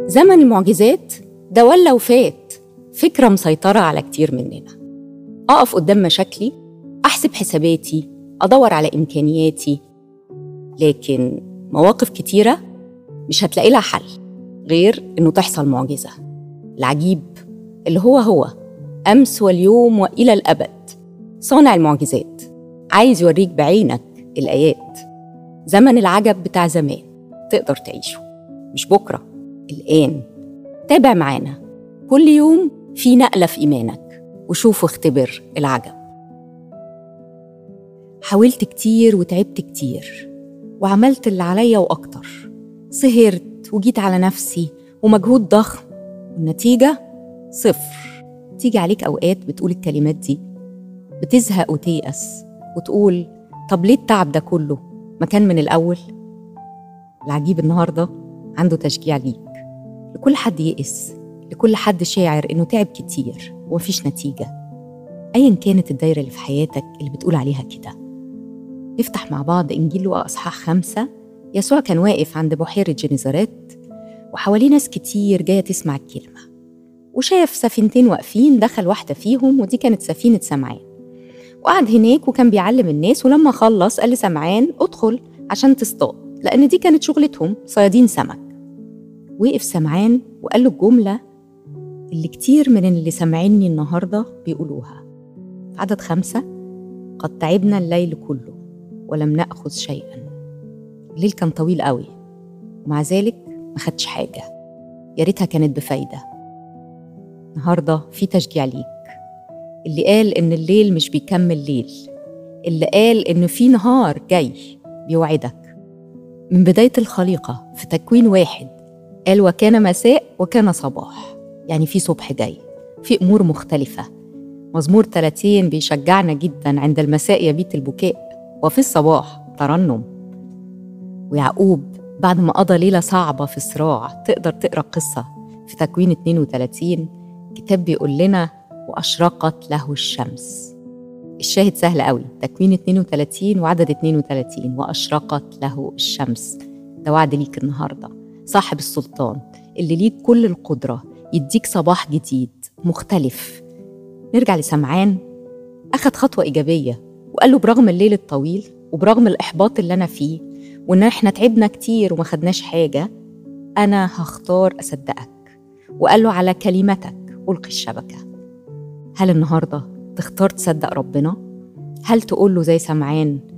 زمن المعجزات ده ولا وفات فكرة مسيطرة على كتير مننا أقف قدام مشاكلي أحسب حساباتي أدور على إمكانياتي لكن مواقف كتيرة مش هتلاقي لها حل غير إنه تحصل معجزة العجيب اللي هو هو أمس واليوم وإلى الأبد صانع المعجزات عايز يوريك بعينك الآيات زمن العجب بتاع زمان تقدر تعيشه مش بكرة الآن تابع معانا كل يوم في نقلة في إيمانك وشوف واختبر العجب حاولت كتير وتعبت كتير وعملت اللي عليا وأكتر سهرت وجيت على نفسي ومجهود ضخم والنتيجة صفر تيجي عليك أوقات بتقول الكلمات دي بتزهق وتيأس وتقول طب ليه التعب ده كله ما كان من الأول العجيب النهاردة عنده تشجيع ليك لكل حد يئس لكل حد شاعر إنه تعب كتير ومفيش نتيجة أيا كانت الدايرة اللي في حياتك اللي بتقول عليها كده نفتح مع بعض إنجيل لوقا أصحاح خمسة يسوع كان واقف عند بحيرة جنيزارات وحواليه ناس كتير جاية تسمع الكلمة وشاف سفينتين واقفين دخل واحدة فيهم ودي كانت سفينة سمعان وقعد هناك وكان بيعلم الناس ولما خلص قال لسمعان ادخل عشان تصطاد لأن دي كانت شغلتهم صيادين سمك وقف سمعان وقال له الجملة اللي كتير من اللي سامعيني النهاردة بيقولوها في عدد خمسة قد تعبنا الليل كله ولم نأخذ شيئا الليل كان طويل قوي ومع ذلك ما خدش حاجة يا ريتها كانت بفايدة النهاردة في تشجيع ليك اللي قال إن الليل مش بيكمل ليل اللي قال إن في نهار جاي بيوعدك من بداية الخليقة في تكوين واحد قال وكان مساء وكان صباح يعني في صبح جاي في أمور مختلفة مزمور 30 بيشجعنا جدا عند المساء يبيت البكاء وفي الصباح ترنم ويعقوب بعد ما قضى ليلة صعبة في صراع تقدر تقرأ قصة في تكوين 32 كتاب بيقول لنا وأشرقت له الشمس الشاهد سهل قوي تكوين 32 وعدد 32 وأشرقت له الشمس ده وعد ليك النهاردة صاحب السلطان اللي ليك كل القدرة يديك صباح جديد مختلف نرجع لسمعان أخد خطوة إيجابية وقال له برغم الليل الطويل وبرغم الإحباط اللي أنا فيه وإن إحنا تعبنا كتير وما خدناش حاجة أنا هختار أصدقك وقال له على كلمتك ألقي الشبكة هل النهاردة تختار تصدق ربنا؟ هل تقول له زي سمعان